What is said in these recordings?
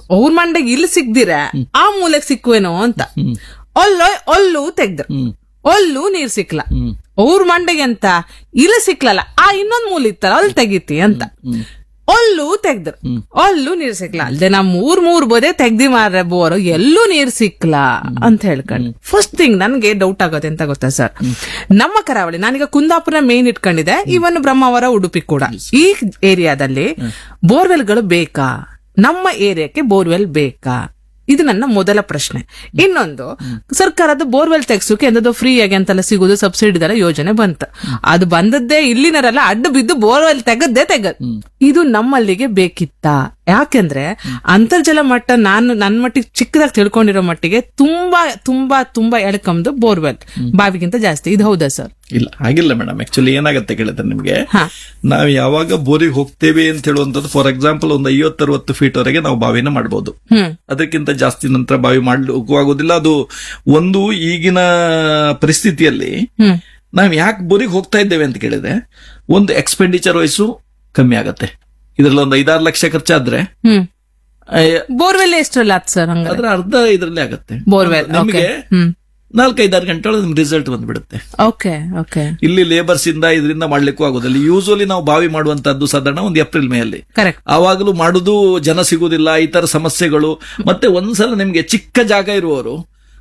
ಅವ್ರ ಮಂಡೆಗೆ ಇಲ್ಲಿ ಸಿಗ್ದಿರ ಆ ಮೂಲೆಗ್ ಸಿಕ್ಕುವೇನೋ ಅಂತ ಅಲ್ಲೋ ಅಲ್ಲೂ ತೆಗ್ದ್ರು ಅಲ್ಲೂ ನೀರ್ ಸಿಕ್ಲ ಅವ್ರ ಮಂಡೆಗೆ ಅಂತ ಇಲ್ಲಿ ಸಿಕ್ಲಲ್ಲ ಆ ಇನ್ನೊಂದ್ ಮೂಲ ಇತ್ತಲ್ಲ ಅಲ್ಲಿ ತೆಗಿತಿ ಅಂತ ಅಲ್ಲೂ ತೆಗ್ದ್ರು ಅಲ್ಲೂ ನೀರ್ ಸಿಕ್ಲ ಅಲ್ದೆ ನಮ್ ಮೂರ್ ಮೂರ್ ಬೋದೆ ತೆಗ್ದಿ ಮಾರ್ರೆ ಬೋರು ಎಲ್ಲೂ ನೀರ್ ಸಿಕ್ಲ ಅಂತ ಹೇಳ್ಕೊಂಡು ಫಸ್ಟ್ ಥಿಂಗ್ ನನ್ಗೆ ಡೌಟ್ ಆಗೋದೆ ಅಂತ ಗೊತ್ತಾ ಸರ್ ನಮ್ಮ ಕರಾವಳಿ ನಾನೀಗ ಕುಂದಾಪುರ ಮೇನ್ ಇಟ್ಕೊಂಡಿದೆ ಇವನ್ ಬ್ರಹ್ಮಾವರ ಉಡುಪಿ ಕೂಡ ಈ ಏರಿಯಾದಲ್ಲಿ ಬೋರ್ವೆಲ್ಗಳು ಬೇಕಾ ನಮ್ಮ ಏರಿಯಾಕ್ಕೆ ಬೋರ್ವೆಲ್ ಬೇಕಾ ಇದು ನನ್ನ ಮೊದಲ ಪ್ರಶ್ನೆ ಇನ್ನೊಂದು ಸರ್ಕಾರದ ಬೋರ್ವೆಲ್ ತೆಗ್ಸೋಕೆ ಎಂದದು ಫ್ರೀ ಆಗಿ ಅಂತೆಲ್ಲ ಸಿಗುದು ಸಬ್ಸಿಡಿದೆಲ್ಲ ಯೋಜನೆ ಬಂತು ಅದು ಬಂದದ್ದೇ ಇಲ್ಲಿನರೆಲ್ಲ ಅಡ್ಡ ಬಿದ್ದು ಬೋರ್ವೆಲ್ ತೆಗದ್ದೇ ತೆಗದ್ ಇದು ನಮ್ಮಲ್ಲಿಗೆ ಬೇಕಿತ್ತಾ ಯಾಕೆಂದ್ರೆ ಅಂತರ್ಜಲ ಮಟ್ಟ ನಾನು ನನ್ನ ಮಟ್ಟಿಗೆ ಚಿಕ್ಕದಾಗಿ ತಿಳ್ಕೊಂಡಿರೋ ಮಟ್ಟಿಗೆ ತುಂಬಾ ತುಂಬಾ ತುಂಬಾ ಎಳ್ಕಂದು ಬೋರ್ವೆಲ್ ಬಾವಿಗಿಂತ ಜಾಸ್ತಿ ಇದು ಹೌದಾ ಸರ್ ಇಲ್ಲ ಆಗಿಲ್ಲ ಮೇಡಮ್ ಆಕ್ಚುಲಿ ಏನಾಗತ್ತೆ ಕೇಳಿದ್ರೆ ನಿಮ್ಗೆ ಹಾ. ನಾವು ಯಾವಾಗ ಬೋರಿಗೆ ಹೋಗ್ತೇವೆ ಅಂತ ಹೇಳುವಂತದ್ದು ಫಾರ್ ಎಕ್ಸಾಂಪಲ್ ಒಂದು ಐವತ್ತರವತ್ತು ಫೀಟ್ ವರೆಗೆ ನಾವು ಬಾವಿನ ಮಾಡಬಹುದು ಹ್ಮ್ ಅದಕ್ಕಿಂತ ಜಾಸ್ತಿ ನಂತರ ಬಾವಿ ಮಾಡ್ಲಿಕ್ಕೂ ಆಗೋದಿಲ್ಲ ಅದು ಒಂದು ಈಗಿನ ಪರಿಸ್ಥಿತಿಯಲ್ಲಿ ಹ್ಮ್ ನಾವು ಯಾಕೆ ಬೋರಿಗೆ ಹೋಗ್ತಾ ಇದ್ದೇವೆ ಅಂತ ಕೇಳಿದ್ರೆ ಒಂದು ಎಕ್ಸ್ಪೆಂಡಿಚರ್ ವಯಸ್ಸು ಕಮ್ಮಿ ಆಗತ್ತೆ ಇದ್ರಲ್ಲಿ ಒಂದು ಐದಾರು ಲಕ್ಷ ಖರ್ಚಾದ್ರೆ ಹ್ಮ್ ಆ, ಬೋರ್ವೆಲ್ ಎಷ್ಟರಲ್ಲ ಆತ್ ಸರ್ ಹಂಗಾರೆ ಅದರ ಅರ್ಧ ಇದರಲ್ಲಿ ಆಗತ್ತೆ ಬೋರ್ವೆಲ್ ಓಕೆ ನಿಮಗೆ ಹ್ಮ್ ನಾಲ್ಕೈದಾರು ಗಂಟೆ ಒಳಗೆ ನಿಮ್ ರಿಸಲ್ಟ್ ಬಂದ್ಬಿಡುತ್ತೆ ಓಕೆ ಓಕೆ ಇಲ್ಲಿ ಲೇಬರ್ಸ್ ಇಂದ ಇದರಿಂದ ಮಾಡ್ಲಿಕ್ಕೂ ಆಗೋದಿಲ್ಲ ಯೂಶಲಿ ನಾವು ಬಾವಿ ಮಾಡುವಂತದ್ದು ಸಾಧಾರಣ ಒಂದು ಏಪ್ರಿಲ್ ಮೇ ಅಲ್ಲಿ ಕರೆಕ್ಟ್ ಆವಾಗಲೂ ಮಾಡುದು ಜನ ಸಿಗುದಿಲ್ಲ ಈ ತರ ಸಮಸ್ಯೆಗಳು ಮತ್ತೆ ಒಂದ್ಸಲ ನಿಮ್ಗೆ ಚಿಕ್ಕ ಜಾಗ ಇರುವವರು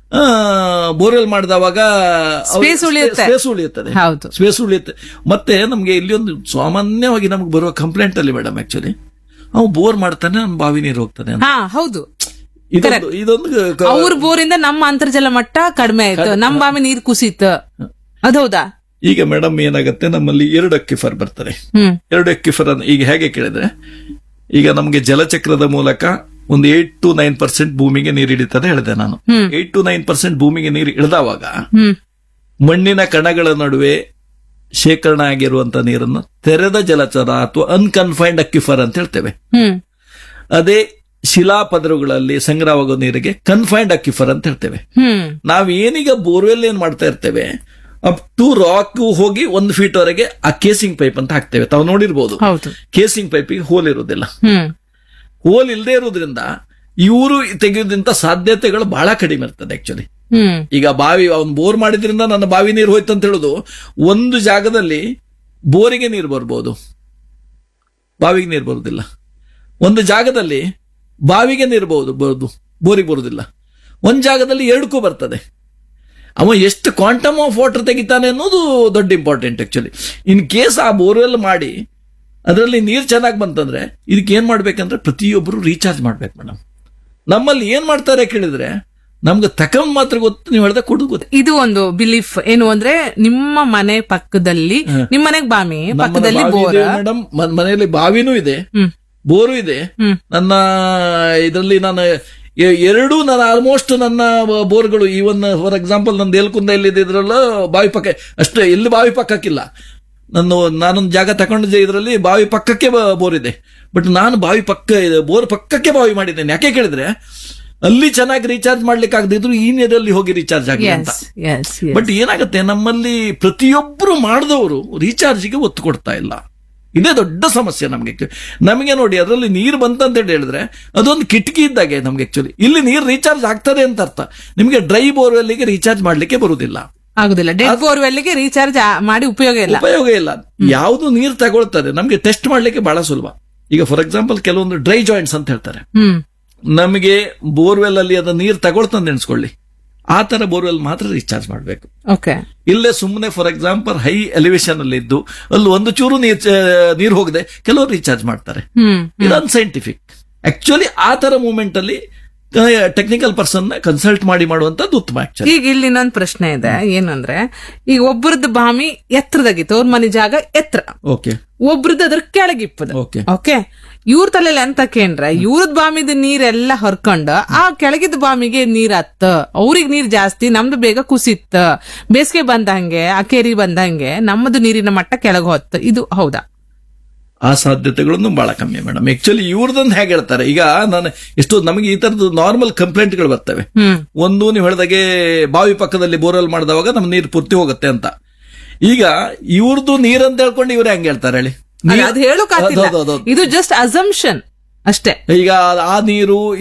ಬೋರ್ವೆಲ್ ಮಾಡಿದವಾಗ Space ಉಳಿಯುತ್ತೆ. ಸ್ಪೇಸ್ ಉಳಿಯುತ್ತದೆ ಹೌದು ಸ್ಪೇಸ್ ಉಳಿಯುತ್ತೆ ಮತ್ತೆ ನಮ್ಗೆ ಇಲ್ಲಿ ಒಂದು ಸಾಮಾನ್ಯವಾಗಿ ನಮ್ಗೆ ಬರುವ ಕಂಪ್ಲೇಂಟ್ ಅಲ್ಲಿ ಮೇಡಮ್ ಆಕ್ಚುಲಿ ಅವು ಬೋರ್ ಮಾಡ್ತಾನೆ ನಮ್ ಬಾವಿ ನೀರು ಹೋಗ್ತಾನೆ ಅಂತ. ಹಾ ಹೌದು ಇದೊಂದು ಇದೊಂದು ಕ- ಅವ್ರ ಬೋರಿಂದ ನಮ್ಮ ಅಂತರ್ಜಲ ಮಟ್ಟ ಕಡಿಮೆ ಆಯ್ತು ನಮ್ಮ ಬಾವಿ ನೀರ್ ಕುಸಿತ ಅದೌದಾ ಈಗ ಮೇಡಮ್ ಏನಾಗುತ್ತೆ ನಮ್ಮಲ್ಲಿ ಎರಡು ಅಕ್ಕಿಫರ್ ಬರ್ತದೆ ಹ್ಮ್ ಎರಡು ಎಕ್ಕಿಫರ್ ಅನ್ನು ಈಗ ಹೇಗೆ ಕೇಳಿದ್ರೆ ಈಗ ನಮಗೆ ಜಲಚಕ್ರದ ಮೂಲಕ ಒಂದು ಏಟ್ ಟು ನೈನ್ ಪರ್ಸೆಂಟ್ ಭೂಮಿಗೆ ನೀರು ಹಿಡಿತದೆ ಹೇಳಿದೆ ನಾನು hmm. Eight to nine percent ಭೂಮಿಗೆ ನೀರು ಇಳಿದವಾಗ ಹ್ಮ್ ಮಣ್ಣಿನ ಕಣಗಳ ನಡುವೆ ಶೇಖರಣೆ ಆಗಿರುವಂತ ನೀರನ್ನು ತೆರೆದ ಜಲಚರ ಅಥವಾ ಅನ್ಕನ್ಫೈನ್ಡ್ ಅಕ್ಕಿಫರ್ ಅಂತ ಹೇಳ್ತೇವೆ ಹ್ಮ್ ಅದೇ ಶಿಲಾಪದರುಗಳಲ್ಲಿ ಸಂಗ್ರಹವಾಗೋ ನೀರಿಗೆ ಕನ್ಫೈನ್ಡ್ ಅಕ್ಕಿಫರ್ ಅಂತ ಹೇಳ್ತೇವೆ ಹ್ಮ್ ನಾವ್ ಏನೀಗ ಬೋರ್ವೆಲ್ ಏನ್ ಮಾಡ್ತಾ ಇರ್ತೇವೆ ಅಪ್ ಟು ರಾಕ್ ಹೋಗಿ ಒಂದು ಫೀಟ್ ವರೆಗೆ ಆ ಕೇಸಿಂಗ್ ಪೈಪ್ ಅಂತ ಹಾಕ್ತೇವೆ ತಾವು ನೋಡಿರ್ಬೋದು ಹೌದು ಕೇಸಿಂಗ್ ಪೈಪಿಗೆ ಹೋಲ್ ಇರುವುದಿಲ್ಲ ಹ್ಮ್ ಹೋಲ್ ಇಲ್ಲದೆ ಇರುವುದರಿಂದ ಇವರು ತೆಗೆಯೋದಂತ ಸಾಧ್ಯತೆಗಳು ಬಹಳ ಕಡಿಮೆ ಇರ್ತದೆ ಆಕ್ಚುಲಿ ಹ್ಮ್ ಈಗ ಬಾವಿ ಅವ್ನು ಬೋರ್ ಮಾಡಿದ್ರಿಂದ ನನ್ನ ಬಾವಿ ನೀರು ಹೋಯ್ತು ಅಂತ ಹೇಳುದು ಒಂದು ಜಾಗದಲ್ಲಿ ಬೋರಿಗೆ ನೀರು ಬರ್ಬೋದು ಬಾವಿಗೆ ನೀರು ಬರುವುದಿಲ್ಲ ಒಂದು ಜಾಗದಲ್ಲಿ ಬಾವಿಗೆ ನೀರು ಬಹುದು ಬರುದು ಬೋರಿಗೆ ಬರುವುದಿಲ್ಲ ಒಂದು ಜಾಗದಲ್ಲಿ ಎರಡಕ್ಕೂ ಬರ್ತದೆ ಅವ ಎಷ್ಟು ಕ್ವಾಂಟಮ್ ಆಫ್ ವಾಟರ್ ತೆಗಿತಾನೆ ಅನ್ನೋದು ದೊಡ್ಡ ಇಂಪಾರ್ಟೆಂಟ್ ಆಕ್ಚುಲಿ ಇನ್ ಕೇಸ್ ಆ ಬೋರ್ವೆಲ್ ಮಾಡಿ ಅದರಲ್ಲಿ ನೀರು ಚೆನ್ನಾಗಿ ಬಂತಂದ್ರೆ ಇದಕ್ಕೆ ಏನ್ ಮಾಡ್ಬೇಕಂದ್ರೆ ಪ್ರತಿಯೊಬ್ಬರು ರೀಚಾರ್ಜ್ ಮಾಡ್ಬೇಕು ಮೇಡಮ್ ನಮ್ಮಲ್ಲಿ ಏನ್ ಮಾಡ್ತಾರೆ ಕೇಳಿದ್ರೆ ನಮ್ಗೆ ತಕೊಂಡ್ ಮಾತ್ರ ಗೊತ್ತು ನೀವು ಹೇಳ್ದೆ ಕೊಡುದು ಗೊತ್ತು ಇದು ಒಂದು ಬಿಲೀಫ್ ಏನು ಅಂದ್ರೆ ನಿಮ್ಮ ಮನೆ ಪಕ್ಕದಲ್ಲಿ ನಿಮ್ ಮನೆಗ್ ಬಾಮಿ ಪಕ್ಕದಲ್ಲಿ ಬೋರ್ ಮೇಡಮ್ ಮನೆಯಲ್ಲಿ ಬಾವಿನೂ ಇದೆ ಹ್ಮ್ ಬೋರು ಇದೆ ಹ್ಮ್ ನನ್ನ ಇದರಲ್ಲಿ ನಾನು ಎ- ಎರಡೂ ನಾನು ಆಲ್ಮೋಸ್ಟ್ ನನ್ನ ಬೋರ್ಗಳು ಈವನ್ ಫಾರ್ ಎಕ್ಸಾಂಪಲ್ ನಂದು ಏಲ್ಕುಂದ ಎಲ್ಲಿದ್ರಲ್ಲ ಬಾವಿ ಪಕ್ಕ ಅಷ್ಟೇ ಎಲ್ಲಿ ಬಾವಿ ಪಕ್ಕಕ್ಕಿಲ್ಲ ನಾನು ನಾನೊಂದು ಜಾಗ ತಗೊಂಡಿದ್ದೆ ಇದರಲ್ಲಿ ಬಾವಿ ಪಕ್ಕಕ್ಕೆ ಬ- ಬೋರ್ ಇದೆ ಬಟ್ ನಾನು ಬಾವಿ ಪಕ್ಕ ಬೋರ್ ಪಕ್ಕಕ್ಕೆ ಬಾವಿ ಮಾಡಿದ್ದೇನೆ ಯಾಕೆ ಕೇಳಿದ್ರೆ ಅಲ್ಲಿ ಚೆನ್ನಾಗಿ ರೀಚಾರ್ಜ್ ಮಾಡ್ಲಿಕ್ಕೆ ಆಗದಿದ್ರು ಈ ನೀರಲ್ಲಿ ಹೋಗಿ ರೀಚಾರ್ಜ್ ಆಗಿ ಅಂತ ಎಸ್ ಎಸ್ ಬಟ್ ಏನಾಗುತ್ತೆ ನಮ್ಮಲ್ಲಿ ಪ್ರತಿಯೊಬ್ಬರು ಮಾಡಿದವರು ರೀಚಾರ್ಜ್ಗೆ ಒತ್ತು ಕೊಡ್ತಾ ಇಲ್ಲ ಇದೇ ದೊಡ್ಡ ಸಮಸ್ಯೆ ನಮ್ಗೆ actually. ನಮಗೆ ನೋಡಿ ಅದರಲ್ಲಿ ನೀರು ಬಂತಂತ ಹೇಳಿ ಹೇಳಿದ್ರೆ ಅದೊಂದು ಕಿಟಕಿ ಇದ್ದಾಗೆ ನಮ್ಗೆ ಆಕ್ಚುಲಿ ಇಲ್ಲಿ ನೀರು ರೀಚಾರ್ಜ್ ಆಗ್ತದೆ ಅಂತ ಅರ್ಥ ನಿಮಗೆ ಡ್ರೈ ಬೋರ್ವೆಲ್ಗೆ ರೀಚಾರ್ಜ್ ಮಾಡ್ಲಿಕ್ಕೆ ಬರುವುದಿಲ್ಲ ಆಗುದಿಲ್ಲ ಡೆಡ್ ಬೋರ್ವೆಲ್ಗೆ ರೀಚಾರ್ಜ್ ಮಾಡಿ ಉಪಯೋಗ ಇಲ್ಲ ಉಪಯೋಗ ಇಲ್ಲ ಯಾವುದು ನೀರು ತಗೊಳ್ತದೆ ನಮಗೆ ಟೆಸ್ಟ್ ಮಾಡ್ಲಿಕ್ಕೆ ಬಹಳ ಸುಲಭ ಈಗ ಫಾರ್ ಎಕ್ಸಾಂಪಲ್ ಕೆಲವೊಂದು ಡ್ರೈ ಜಾಯಿಂಟ್ಸ್ ಅಂತ ಹೇಳ್ತಾರೆ ಹ್ಮ್ ನಮಗೆ ಬೋರ್ವೆಲ್ ಅಲ್ಲಿ ಅದ ನೀರು ತಗೊಳ್ತಂದು ಎಣಿಸ್ಕೊಳ್ಳಿ ಆ ತರ ಬೋರ್ವೆಲ್ ಮಾತ್ರ ರೀಚಾರ್ಜ್ ಮಾಡಬೇಕು ಓಕೆ ಇಲ್ಲೇ ಸುಮ್ಮನೆ ಫಾರ್ ಎಕ್ಸಾಂಪಲ್ ಹೈ ಎಲಿವೇಶನ್ ಅಲ್ಲಿ ಇದ್ದು ಅಲ್ಲಿ ಒಂದು ಚೂರು ನೀರ್ ನೀರು ಹೋಗದೆ ಕೆಲವರು ರೀಚಾರ್ಜ್ ಮಾಡ್ತಾರೆ ಹ್ಮ್ ಇದು ಅನ್ಸೈಂಟಿಫಿಕ್ ಆಕ್ಚುಲಿ ಆ ತರ ಮೂಮೆಂಟ್ ಅಲ್ಲಿ ಟೆಕ್ನಿಕಲ್ ಪರ್ಸನ್ ಕನ್ಸಲ್ಟ್ ಮಾಡಿ ಮಾಡುವಂತದ್ದು ಉತ್ತಮ ಆಕ್ಚುಲಿ ಈಗ ಇಲ್ಲಿ ಇನ್ನೊಂದ್ ಪ್ರಶ್ನೆ ಇದೆ ಏನಂದ್ರೆ ಈಗ ಒಬ್ಬರದ್ದು ಬಾಮಿ ಎತ್ತರದಾಗಿತ್ತು ಅವ್ರ ಮನೆ ಜಾಗ ಎತ್ತರ ಓಕೆ ಒಬ್ರದ್ದು ಅದ್ರ ಕೆಳಗಿಪ್ಪದ ಓಕೆ ಓಕೆ ಇವ್ರ ತಲೆಯಲ್ಲಿ ಎಂತ ಕೇಂದ್ರ ಇವ್ರದ್ ಬಾಮಿದ ನೀರೆಲ್ಲ ಹೊರ್ಕೊಂಡ್ ಆ ಕೆಳಗಿದ ಬಾಮಿಗೆ ನೀರ್ ಹತ್ತ ಅವ್ರಿಗೆ ನೀರ್ ಜಾಸ್ತಿ ನಮ್ದು ಬೇಗ ಕುಸಿತ್ತ ಬೇಸಿಗೆ ಬಂದಂಗೆ ಆ ಕೆರಿ ಬಂದಂಗೆ ನಮ್ಮದು ನೀರಿನ ಮಟ್ಟ ಕೆಳಗೆ ಹೊತ್ತು ಇದು ಹೌದಾ ಆ ಸಾಧ್ಯತೆಗಳನ್ನು ಬಹಳ ಕಮ್ಮಿ ಮೇಡಮ್ ಆಕ್ಚುಲಿ ಇವ್ರದೊಂದು ಹೇಗೆ ಹೇಳ್ತಾರೆ ಈಗ ನಾನು ಎಷ್ಟೋ ನಮಗೆ ಈ ತರದ್ದು ನಾರ್ಮಲ್ ಕಂಪ್ಲೇಂಟ್ಗಳು ಬರ್ತವೆ ಹ್ಮ್ ಒಂದು ನೀವು ಹೇಳ್ದಾಗೆ ಬಾವಿ ಪಕ್ಕದಲ್ಲಿ ಬೋರ್ವೆಲ್ ಮಾಡಿದವಾಗ ನಮ್ಮ ನೀರು ಪೂರ್ತಿ ಹೋಗುತ್ತೆ ಅಂತ ಈಗ ಇವ್ರದ್ದು ನೀರಂತ ಹೇಳ್ಕೊಂಡು ಇವ್ರು ಹೆಂಗ್ ಹೇಳ್ತಾರೆ ಹೇಳಿ ಅಲ್ಲ, ಅದು ಹೇಳೋಕಾತಿಲ್ಲ ಹೌದು, ಹೌದು, ಹೌದು. ಇದು ಜಸ್ಟ್ ಅಸಂಪ್ಷನ್ ಅಷ್ಟೇ ಈಗ ಆ ನೀರು